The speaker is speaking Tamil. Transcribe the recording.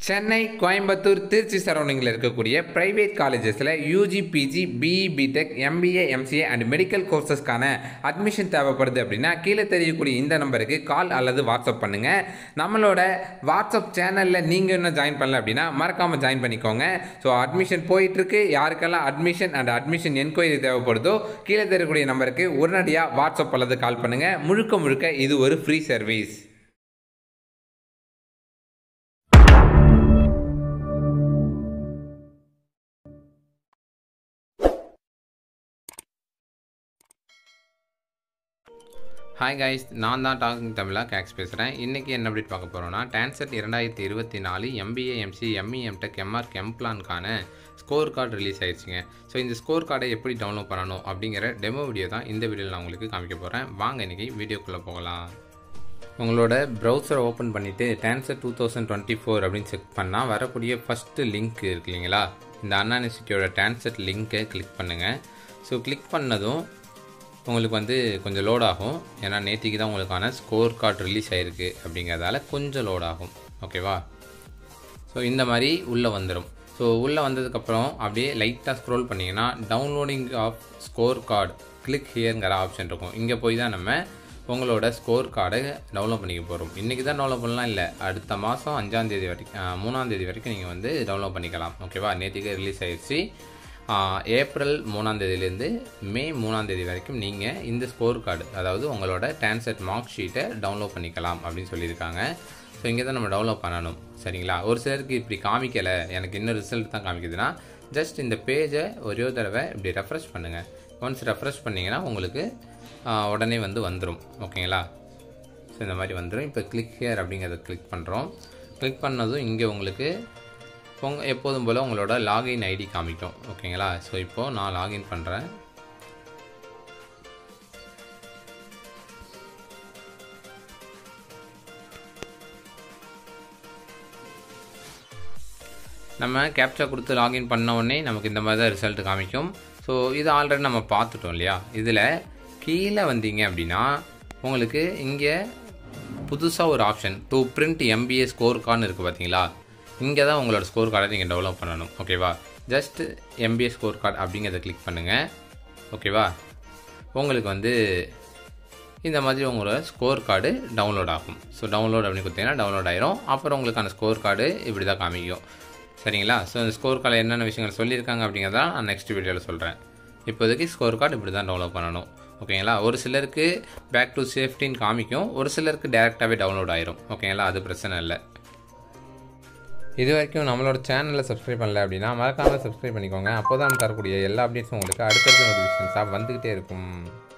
சென்னை கோயம்புத்தூர் திருச்சி சரௌண்டிங்கில் இருக்கக்கூடிய பிரைவேட் காலேஜஸில் UG PG BE BTech MBA MCA and medical கோர்சஸ்க்கான அட்மிஷன் தேவைப்படுது அப்படின்னா கீழே தெரியக்கூடிய இந்த நம்பருக்கு கால் அல்லது வாட்ஸ்அப் பண்ணுங்கள் நம்மளோட வாட்ஸ்அப் சேனலில் நீங்கள் இன்னும் ஜாயின் பண்ணல அப்படின்னா மறக்காமல் ஜாயின் பண்ணிக்கோங்க ஸோ அட்மிஷன் போயிட்டுருக்கு யாருக்கெல்லாம் அட்மிஷன் அண்ட் அட்மிஷன் என்கொயரி தேவைப்படுதோ கீழே தெரியக்கூடிய நம்பருக்கு உடனடியாக வாட்ஸ்அப் அல்லது கால் பண்ணுங்கள் முழுக்க முழுக்க இது ஒரு ஃப்ரீ சர்வீஸ் ஹாய் கைஸ் நான் தான் டாக்கிங் தமிழா கேக்ஸ் பேசுகிறேன் இன்றைக்கி என்ன அப்டேட் பார்க்க போகிறோம்னா டான்செட் இரண்டாயிரத்தி இருபத்தி நாலு MBA MC ME MTech MArch எம்பிளான்கான ஸ்கோர் கார்டு ரிலீஸ் ஆயிடுச்சுங்க ஸோ இந்த ஸ்கோர் கார்டை எப்படி டவுன்லோட் பண்ணணும் அப்படிங்கிற டெமோ வீடியோ தான் இந்த வீடியோவில் நான் உங்களுக்கு காமிக்க போகிறேன் வாங்க இன்றைக்கி வீடியோக்குள்ளே போகலாம் உங்களோட ப்ரௌசரை ஓப்பன் பண்ணிவிட்டு TANCET two thousand twenty four அப்படின்னு செக் பண்ணால் வரக்கூடிய ஃபஸ்ட்டு லிங்க் இருக்கு இல்லைங்களா இந்த அண்ணா யூனிவர்சிட்டியோட டான்செட் லிங்க்கை கிளிக் பண்ணுங்கள் ஸோ கிளிக் பண்ணதும் உங்களுக்கு வந்து கொஞ்சம் லோட் ஆகும் ஏன்னா நேற்றுக்கு தான் உங்களுக்கான ஸ்கோர் கார்டு ரிலீஸ் ஆகிருக்கு அப்படிங்கிறதால கொஞ்சம் லோட் ஆகும் ஓகேவா ஸோ இந்த மாதிரி உள்ளே வந்துடும் ஸோ உள்ளே வந்ததுக்கப்புறம் அப்படியே லைட்டாக ஸ்க்ரோல் பண்ணிங்கன்னா downloading of score card click ஹியருங்கிற ஆப்ஷன் இருக்கும் இங்கே போய் தான் நம்ம உங்களோட ஸ்கோர் கார்டை டவுன்லோட் பண்ணிக்க போகிறோம் இன்றைக்கி தான் டவுன்லோட் பண்ணலாம் இல்லை அடுத்த மாதம் அஞ்சாந்தேதி வரைக்கும் மூணாந்தேதி வரைக்கும் நீங்கள் வந்து டவுன்லோட் பண்ணிக்கலாம் ஓகேவா நேற்றுக்கு ரிலீஸ் ஆயிடுச்சு ஏப்ரல் மூணாந்தேதியிலேருந்து மே மூணாந்தேதி வரைக்கும் நீங்கள் இந்த ஸ்கோர் கார்டு அதாவது உங்களோட டான்செட் மார்க் ஷீட்டை டவுன்லோட் பண்ணிக்கலாம் அப்படின்னு சொல்லியிருக்காங்க ஸோ இங்கே தான் நம்ம டவுன்லோட் பண்ணணும் சரிங்களா ஒரு சிலருக்கு இப்படி காமிக்கலை எனக்கு இன்னும் ரிசல்ட் தான் காமிக்குதுன்னா ஜஸ்ட் இந்த பேஜை ஒரே ஒரு தடவை இப்படி ரெஃப்ரெஷ் பண்ணுங்கள் ஒன்ஸ் ரெஃப்ரெஷ் பண்ணிங்கன்னா உங்களுக்கு உடனே வந்து வந்துடும் ஓகேங்களா ஸோ இந்த மாதிரி வந்துடும் இப்போ கிளிக் ஹியர் அப்படிங்கிறத கிளிக் பண்ணுறோம் கிளிக் பண்ணதும் இங்கே உங்களுக்கு உங்க எப்போதும் போல் உங்களோட லாகின் ஐடி காமிக்கும் ஓகேங்களா ஸோ இப்போது நான் லாகின் பண்ணுறேன் நம்ம கேப்சா கொடுத்து லாகின் பண்ண உடனே நமக்கு இந்த மாதிரி தான் ரிசல்ட் காமிக்கும் ஸோ இது ஆல்ரெடி நம்ம பார்த்துட்டோம் இல்லையா இதில் கீழே வந்தீங்க அப்படின்னா உங்களுக்கு இங்கே புதுசாக ஒரு option to print MBA score கார்டுன்னு இருக்குது பார்த்தீங்களா இங்கே தான் உங்களோட ஸ்கோர் கார்டை நீங்கள் டெவலப் பண்ணணும் ஓகேவா ஜஸ்ட் எம்பிஏ ஸ்கோர் கார்டு அப்படிங்கிறத கிளிக் பண்ணுங்கள் ஓகேவா உங்களுக்கு வந்து இந்த மாதிரி உங்களோட ஸ்கோர் கார்டு டவுன்லோட் ஆகும் ஸோ டவுன்லோட் அப்படின்னு கொடுத்தீங்கன்னா டவுன்லோட் ஆயிரும் அப்புறம் உங்களுக்கான ஸ்கோர் கார்டு இப்படி தான் காமிக்கும் சரிங்களா ஸோ இந்த ஸ்கோர் கார்டில் என்னென்ன விஷயங்கள் சொல்லியிருக்காங்க அப்படிங்கிறத நான் நெக்ஸ்ட் வீடியோவில் சொல்கிறேன் இப்போதைக்கு ஸ்கோர் கார்டு இப்படி தான் டவுன்லோட் பண்ணணும் ஓகேங்களா ஒரு சிலருக்கு பேக் டு சேஃப்டின்னு காமிக்கும் ஒரு சிலருக்கு டேரெக்டாகவே டவுன்லோட் ஆயிரும் ஓகேங்களா அது பிரச்சனை இல்லை இது வரைக்கும் நம்மளோட சேனலில் சப்ஸ்கிரைப் பண்ணல அப்படின்னா மறக்காமல் சப்ஸ்கிரைப் பண்ணிக்கோங்க அப்போ தான் தரக்கூடிய எல்லா அப்டேட்ஸும் உங்களுக்கு அடுத்தடுத்த நோட்டிஃபிகேஷன்ஸாக வந்துக்கிட்டே இருக்கும்